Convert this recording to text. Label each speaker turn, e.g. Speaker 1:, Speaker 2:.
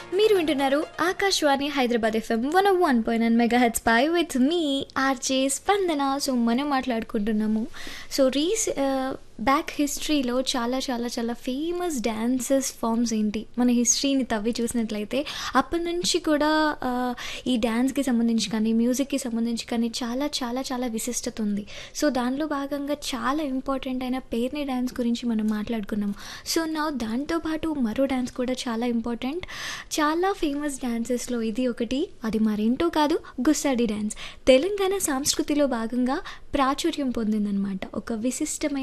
Speaker 1: మీరు వింటున్నారు Akashvani Hyderabad FM one one point nine megahertz పై with me RJ Spandana so మనం మాట్లాడుకుంటున్నాము సో రీస్ బ్యాక్ హిస్టరీలో చాలా చాలా చాలా ఫేమస్ డ్యాన్సెస్ ఫామ్స్ ఏంటి మన హిస్టరీని తవ్వి చూసినట్లయితే అప్పటి నుంచి కూడా ఆ, ఈ డ్యాన్స్కి సంబంధించి కానీ మ్యూజిక్కి సంబంధించి కానీ చాలా చాలా చాలా విశిష్టత ఉంది సో దానిలో భాగంగా చాలా ఇంపార్టెంట్ అయిన పేర్ని డ్యాన్స్ గురించి మనం మాట్లాడుకున్నాము సో నా దాంతోపాటు మరో డ్యాన్స్ కూడా చాలా ఇంపార్టెంట్ చాలా ఫేమస్ డ్యాన్సెస్లో ఇది ఒకటి అది మరేంటో కాదు గుస్సాడి డ్యాన్స్ తెలంగాణ సంస్కృతిలో భాగంగా ప్రాచుర్యం పొందిందనమాట ఒక విశిష్టమైన